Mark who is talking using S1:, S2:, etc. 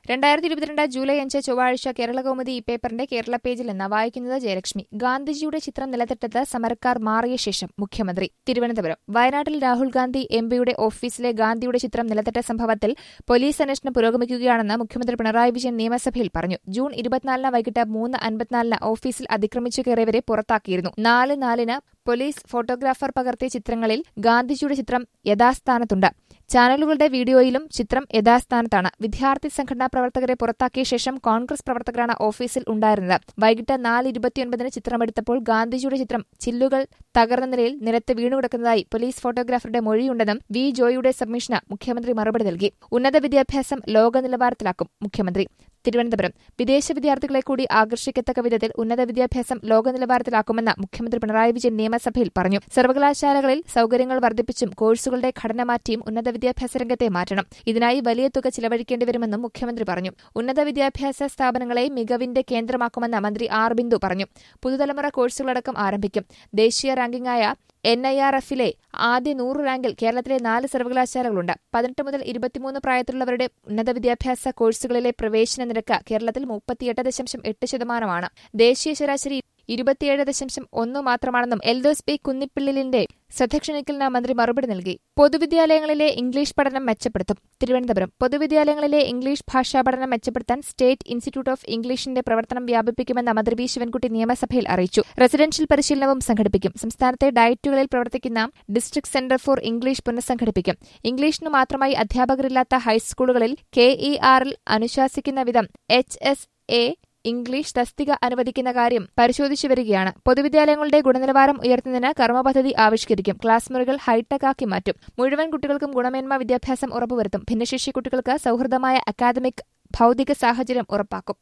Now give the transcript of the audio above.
S1: രണ്ടായിരത്തി ഇരുപത്തിരണ്ട് ജൂലൈ അഞ്ച് ചൊവ്വാഴ്ച കേരളകൗമുദി ഈ പേപ്പറിന്റെ കേരള പേജിൽ നിന്ന് വായിക്കുന്നത് ജയലക്ഷ്മി ഗാന്ധിജിയുടെ ചിത്രം നിലത്തിട്ടത് സമരക്കാർ മാറിയ ശേഷം മുഖ്യമന്ത്രി തിരുവനന്തപുരം വയനാട്ടിൽ രാഹുൽ ഗാന്ധി എംപിയുടെ ഓഫീസിലെ ഗാന്ധിയുടെ ചിത്രം നിലത്തിട്ട സംഭവത്തിൽ പോലീസ് അന്വേഷണം പുരോഗമിക്കുകയാണെന്ന് മുഖ്യമന്ത്രി പിണറായി വിജയൻ നിയമസഭയിൽ പറഞ്ഞു ജൂൺ ഇരുപത്തിനാലിന് വൈകിട്ട് മൂന്ന് അൻപത്തിനാലിന് ഓഫീസിൽ അതിക്രമിച്ചു കയറിയവരെ പുറത്താക്കിയിരുന്നു നാല് നാലിന് പോലീസ് ഫോട്ടോഗ്രാഫർ പകർത്തിയ ചിത്രങ്ങളിൽ ഗാന്ധിജിയുടെ ചിത്രം യഥാസ്ഥാനത്തുണ്ട് ചാനലുകളുടെ വീഡിയോയിലും ചിത്രം യഥാസ്ഥാനത്താണ് വിദ്യാർത്ഥി സംഘടനാ പ്രവർത്തകരെ പുറത്താക്കിയ ശേഷം കോൺഗ്രസ് പ്രവർത്തകരാണ് ഓഫീസിൽ ഉണ്ടായിരുന്നത് വൈകിട്ട് നാല് ഇരുപത്തിയൊൻപതിന് ചിത്രമെടുത്തപ്പോൾ ഗാന്ധിജിയുടെ ചിത്രം ചില്ലുകൾ തകർന്ന നിലയിൽ നിരത്ത് വീണുകിടക്കുന്നതായി പോലീസ് ഫോട്ടോഗ്രാഫറുടെ മൊഴിയുണ്ടെന്നും വി ജോയിയുടെ സബ്മിഷന് മുഖ്യമന്ത്രി മറുപടി നൽകി ഉന്നത വിദ്യാഭ്യാസം ലോക നിലവാരത്തിലാക്കും മുഖ്യമന്ത്രി തിരുവനന്തപുരം വിദേശ വിദ്യാർത്ഥികളെ കൂടി ആകർഷിക്കത്തക്ക വിധത്തിൽ ഉന്നത വിദ്യാഭ്യാസം ലോക നിലവാരത്തിലാക്കുമെന്ന് മുഖ്യമന്ത്രി പിണറായി വിജയൻ നിയമസഭയിൽ പറഞ്ഞു സർവകലാശാലകളിൽ സൌകര്യങ്ങൾ വർദ്ധിപ്പിച്ചും കോഴ്സുകളുടെ ഘടന മാറ്റിയും ഉന്നത വിദ്യാഭ്യാസ രംഗത്തെ മാറ്റണം ഇതിനായി വലിയ തുക ചിലവഴിക്കേണ്ടി വരുമെന്നും മുഖ്യമന്ത്രി പറഞ്ഞു ഉന്നത വിദ്യാഭ്യാസ സ്ഥാപനങ്ങളെ മികവിന്റെ കേന്ദ്രമാക്കുമെന്ന് മന്ത്രി ആർ ബിന്ദു പറഞ്ഞു പുതുതലമുറ കോഴ്സുകളടക്കം ആരംഭിക്കും ദേശീയ റാങ്കിംഗായ എൻ ഐ ആർ എഫിലെ ആദ്യ നൂറ് റാങ്കിൽ കേരളത്തിലെ നാല് സർവകലാശാലകളുണ്ട് പതിനെട്ട് മുതൽ ഇരുപത്തിമൂന്ന് പ്രായത്തിലുള്ളവരുടെ ഉന്നത വിദ്യാഭ്യാസ കോഴ്സുകളിലെ പ്രവേശന നിരക്ക് കേരളത്തിൽ മുപ്പത്തിയെട്ട് ദശാംശം എട്ട് ശതമാനമാണ് ദേശീയ ശരാശരി ഇരുപത്തിയേഴ് ദശാംശം ഒന്ന് മാത്രമാണെന്നും എൽദോസ് പി കുന്നിപ്പിള്ളിലിന്റെ ശ്രദ്ധ ക്ഷണിക്കലിന് മന്ത്രി മറുപടി നൽകി പൊതുവിദ്യാലയങ്ങളിലെ ഇംഗ്ലീഷ് പഠനം മെച്ചപ്പെടുത്തും തിരുവനന്തപുരം പൊതുവിദ്യാലയങ്ങളിലെ ഇംഗ്ലീഷ് ഭാഷാ പഠനം മെച്ചപ്പെടുത്താൻ സ്റ്റേറ്റ് ഇൻസ്റ്റിറ്റ്യൂട്ട് ഓഫ് ഇംഗ്ലീഷിന്റെ പ്രവർത്തനം വ്യാപിപ്പിക്കുമെന്ന് മന്ത്രി വി ശിവൻകുട്ടി നിയമസഭയിൽ അറിയിച്ചു റെസിഡൻഷ്യൽ പരിശീലനവും സംഘടിപ്പിക്കും സംസ്ഥാനത്തെ ഡയറ്റുകളിൽ പ്രവർത്തിക്കുന്ന ഡിസ്ട്രിക്ട് സെന്റർ ഫോർ ഇംഗ്ലീഷ് പുനഃസംഘടിപ്പിക്കും ഇംഗ്ലീഷിന് മാത്രമായി അധ്യാപകരില്ലാത്ത ഹൈസ്കൂളുകളിൽ കെ ഇ ആറിൽ അനുശാസിക്കുന്ന വിധം എച്ച് എസ് എ ഇംഗ്ലീഷ് തസ്തിക അനുവദിക്കുന്ന കാര്യം പരിശോധിച്ചു വരികയാണ് പൊതുവിദ്യാലയങ്ങളുടെ ഗുണനിലവാരം ഉയർത്തുന്നതിന് കർമ്മപദ്ധതി ആവിഷ്കരിക്കും ക്ലാസ് മുറികൾ ഹൈടെക് ആക്കി മാറ്റും മുഴുവൻ കുട്ടികൾക്കും ഗുണമേന്മ വിദ്യാഭ്യാസം ഉറപ്പുവരുത്തും ഭിന്നശേഷി കുട്ടികൾക്ക് സൌഹൃദമായ അക്കാദമിക് ഭൌതിക സാഹചര്യം ഉറപ്പാക്കും